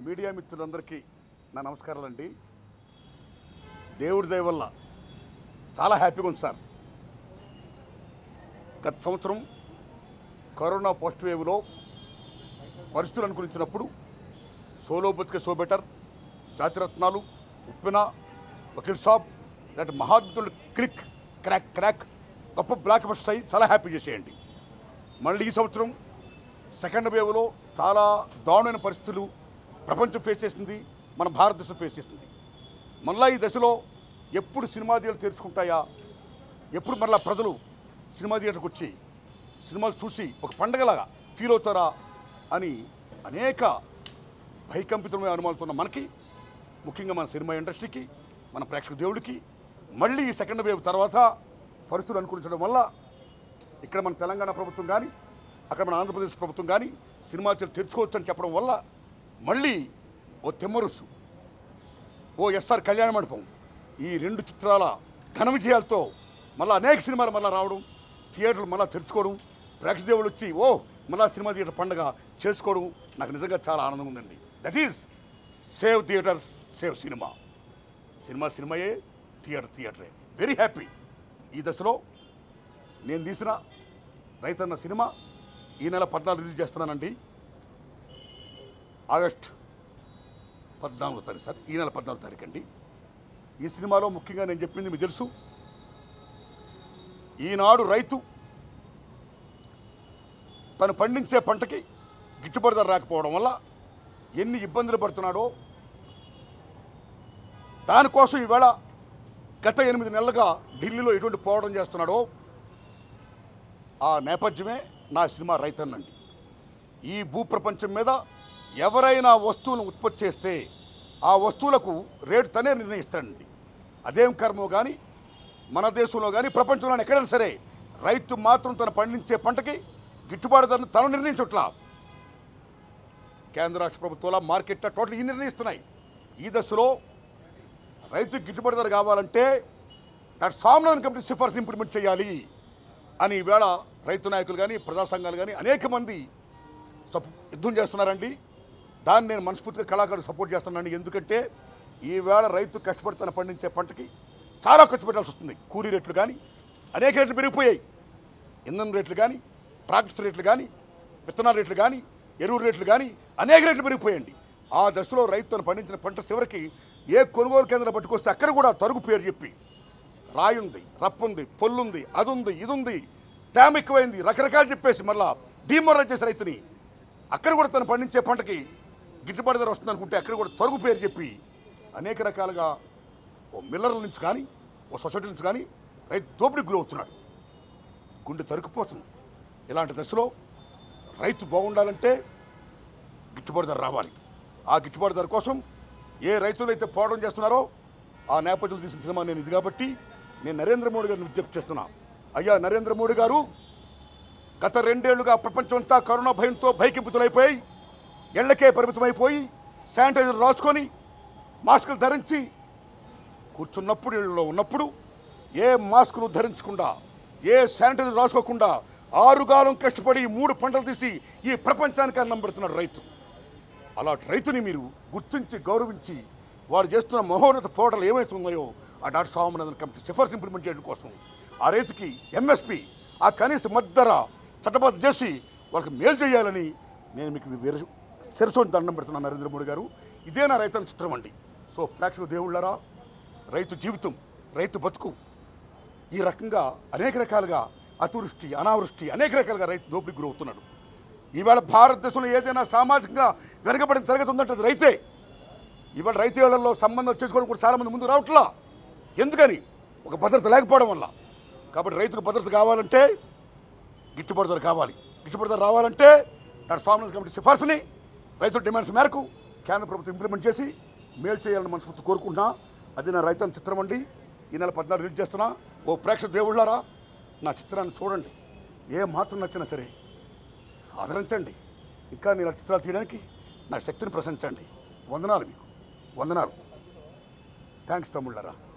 media మిత్రులందరికీ నా నమస్కారాలండి దేవుడి దయ వల్ల చాలా హ్యాపీగా ఉంది సార్ గత సంవత్సరం కరోనా పోస్ట్ వేవ్లో పరిస్థితులు అనుకరించినప్పుడు సోలో బతికే సో బెటర్ జాతిరత్నాలు ఉప్పిన వకీల్ సాబ్ ఇలాంటి మహాద్భుతులు క్లిక్ క్రాక్ క్రాక్ గొప్ప బ్లాక్ బస్టర్స్ అయ్యి చాలా హ్యాపీ చేసేయండి మళ్ళీ ఈ సంవత్సరం సెకండ్ వేవ్లో చాలా దారుణమైన పరిస్థితులు ప్రపంచం ఫేస్ చేసింది మన భారతదేశం ఫేస్ చేసింది మళ్ళీ ఈ దశలో ఎప్పుడు సినిమా థియేటర్లు తెరుచుకుంటాయా ఎప్పుడు మరలా ప్రజలు సినిమా థియేటర్కి వచ్చి సినిమాలు చూసి ఒక పండగలాగా ఫీల్ అవుతారా అని అనేక భయకంపితమైన అనుమానాలతో ఉన్న మనకి ముఖ్యంగా మన సినిమా ఇండస్ట్రీకి మన ప్రేక్షక దేవుడికి మళ్ళీ ఈ సెకండ్ వేవ్ తర్వాత పరిస్థితులు అనుకూలించడం వల్ల ఇక్కడ మన తెలంగాణ ప్రభుత్వం కానీ అక్కడ మన ఆంధ్రప్రదేశ్ ప్రభుత్వం కానీ సినిమా థియేటర్ తెరుచుకోవచ్చు అని చెప్పడం వల్ల మళ్ళీ ఓ తెమ్మరుసు ఓ ఎస్ఆర్ కళ్యాణ మండపం ఈ రెండు చిత్రాల ఘన విజయాలతో మళ్ళీ అనేక సినిమాలు మళ్ళీ రావడం థియేటర్లు మళ్ళీ తెరుచుకోవడం ప్రేక్షదేవులు వచ్చి ఓ మళ్ళా సినిమా థియేటర్ పండగ చేసుకోవడం నాకు నిజంగా చాలా ఆనందంగా ఉందండి that is save theatres save cinema cinema సినిమాయే థియేటర్ థియేటరే వెరీ హ్యాపీ ఈ దశలో నేను తీసిన రైతన్న సినిమా ఈ నెల పద్నాలుగు రిలీజ్ చేస్తున్నానండి ఆగస్ట్ పద్నాలుగో తారీఖు సార్ ఈ నెల పద్నాలుగో తారీఖు అండి ఈ సినిమాలో ముఖ్యంగా నేను చెప్పింది మీకు తెలుసు ఈనాడు రైతు తను పండించే పంటకి గిట్టుబాటు ధర రాకపోవడం వల్ల ఎన్ని ఇబ్బందులు పడుతున్నాడో దానికోసం ఈవేళ గత ఎనిమిది నెలలుగా ఢిల్లీలో ఎటువంటి పోవడం చేస్తున్నాడో ఆ నేపథ్యమే నా సినిమా రైతన్నండి ఈ భూప్రపంచం మీద ఎవరైనా వస్తువులను ఉత్పత్తి చేస్తే ఆ వస్తువులకు రేటు తనే నిర్ణయిస్తాడండి అదేం కర్మో కానీ మన దేశంలో కానీ ప్రపంచంలో ఎక్కడైనా సరే రైతు మాత్రం తను పండించే పంటకి గిట్టుబాటు ధరను తను నిర్ణయించట్లా కేంద్ర రాష్ట్ర ప్రభుత్వాల మార్కెట్ టోటల్ ఈ నిర్ణయిస్తున్నాయి ఈ దశలో రైతుకి గిట్టుబాటు ధర కావాలంటే డాక్టర్ స్వామినాథన్ కమిటీ సిఫార్సు ఇంప్లిమెంట్ చేయాలి అని ఈవేళ రైతు నాయకులు కానీ ప్రజా సంఘాలు కానీ అనేక మంది సప్ యుద్ధం చేస్తున్నారండి దాన్ని నేను మనస్ఫూర్తిగా కళాకారులు సపోర్ట్ చేస్తున్నాను ఎందుకంటే ఈవేళ రైతు కష్టపడి తన పండించే పంటకి చాలా ఖర్చు పెట్టాల్సి వస్తుంది కూలీ రేట్లు కానీ అనేక రేట్లు పెరిగిపోయాయి ఇంధన రేట్లు కానీ ట్రాక్టర్స్ రేట్లు కానీ విత్తనాల రేట్లు కానీ ఎరువు రేట్లు కానీ అనేక రేట్లు పెరిగిపోయండి ఆ దశలో రైతు తను పండించిన పంట చివరికి ఏ కొనుగోలు కేంద్రం పట్టుకొస్తే అక్కడ కూడా తరుగు పేరు చెప్పి రాయి ఉంది రప్పు ఉంది పొల్లుంది అది ఉంది ఇది ఉంది తేమ ఎక్కువైంది రకరకాలు చెప్పేసి మళ్ళా డీమోరల్ చేసి రైతుని అక్కడ కూడా తను పండించే పంటకి గిట్టుబాటు ధర వస్తుంది అనుకుంటే అక్కడ కూడా తరుగు పేరు చెప్పి అనేక రకాలుగా ఓ మిల్లర్ల నుంచి కానీ ఓ సొసైటీ నుంచి కానీ రైతు దోపిడీకి గురవుతున్నాడు గుండె తరుకుపోతుంది ఇలాంటి దశలో రైతు బాగుండాలంటే గిట్టుబాటు ధర రావాలి ఆ గిట్టుబాటు ధర కోసం ఏ రైతులు అయితే పోవడం చేస్తున్నారో ఆ నేపథ్యంలో తీసిన సినిమా నేను ఇది కాబట్టి నేను నరేంద్ర మోడీ గారిని విజ్ఞప్తి చేస్తున్నా అయ్యా నరేంద్ర మోడీ గారు గత రెండేళ్లుగా ప్రపంచమంతా కరోనా భయంతో భయకింపుతులైపోయి ఇళ్లకే పరిమితమైపోయి శానిటైజర్ రాసుకొని మాస్కులు ధరించి కూర్చున్నప్పుడు ఇళ్ళలో ఉన్నప్పుడు ఏ మాస్కులు ధరించకుండా ఏ శానిటైజర్ రాసుకోకుండా ఆరుగాలం కష్టపడి ఈ మూడు పంటలు తీసి ఈ ప్రపంచానికి అన్నం పెడుతున్నాడు రైతు అలాంటి రైతుని మీరు గుర్తించి గౌరవించి వారు చేస్తున్న మహోన్నత పోటలు ఏమైతే ఉన్నాయో ఆ డాక్టర్ స్వామినాథన్ కమిటీ సిఫార్సు ఇంప్లిమెంట్ చేయడం కోసం ఆ రైతుకి ఎంఎస్పి ఆ కనీస మద్దర చట్టబద్ధ చేసి వాళ్ళకి మేలు చేయాలని నేను మీకు వీర శిరసోని దండం పెడుతున్నాను నరేంద్ర మోడీ గారు ఇదే నా రైతు చిత్రం అండి సో ప్రేక్షక దేవుళ్ళరా రైతు జీవితం రైతు బతుకు ఈ రకంగా అనేక రకాలుగా అతివృష్టి అనావృష్టి అనేక రకాలుగా రైతు దోపిడీకి గురవుతున్నాడు ఈవేళ భారతదేశంలో ఏదైనా సామాజికంగా వెనుకబడిన తరగతి ఉందంటే అది రైతే ఇవాళ రైతులలో సంబంధం చేసుకోవడం కూడా చాలామంది ముందు రావట్లా ఎందుకని ఒక భద్రత లేకపోవడం వల్ల కాబట్టి రైతుకు భద్రత కావాలంటే గిట్టుబాటు ధర కావాలి గిట్టుబాటు ధర రావాలంటే డాక్టర్ స్వామినాథన్ కమిటీ సిఫార్సుని రైతుల డిమాండ్స్ మేరకు కేంద్ర ప్రభుత్వం ఇంప్లిమెంట్ చేసి మేలు చేయాలని మనస్ఫూర్తి కోరుకుంటున్నా అది నా రైతు చిత్రం అండి ఈ నెల పద్నాలుగు రిలీజ్ చేస్తున్నా ఓ ప్రేక్షక దేవుళ్ళారా నా చిత్రాన్ని చూడండి ఏ మాత్రం నచ్చినా సరే ఆదరించండి ఇంకా నేను చిత్రాలు తీయడానికి నా శక్తిని ప్రశంసండి వందనాలు మీకు వందనాలు థ్యాంక్స్ తమ్ముళ్ళారా